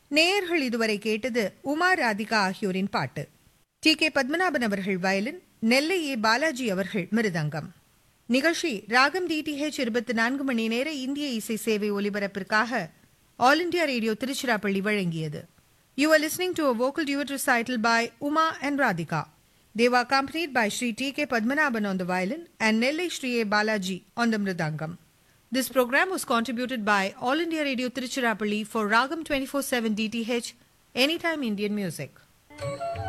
நேயர்கள் இதுவரை கேட்டது உமா ராதிகா ஆகியோரின் பாட்டு டி கே பத்மநாபன் அவர்கள் வயலின் நெல்லை ஏ பாலாஜி அவர்கள் மிருதங்கம் நிகழ்ச்சி ராகம் டிடிஹெச் இருபத்தி நான்கு மணி நேர இந்திய இசை சேவை ஒலிபரப்பிற்காக ஆல் இண்டியா ரேடியோ திருச்சிராப்பள்ளி வழங்கியது you are listening to a vocal duet recital by Uma and Radhika. They were accompanied by Sri T. K. Padmanabhan on the violin and Nellai Sri A. Balaji on the mridangam. This program was contributed by All India Radio Tiruchirappalli for Ragam 24/7 DTH Anytime Indian Music.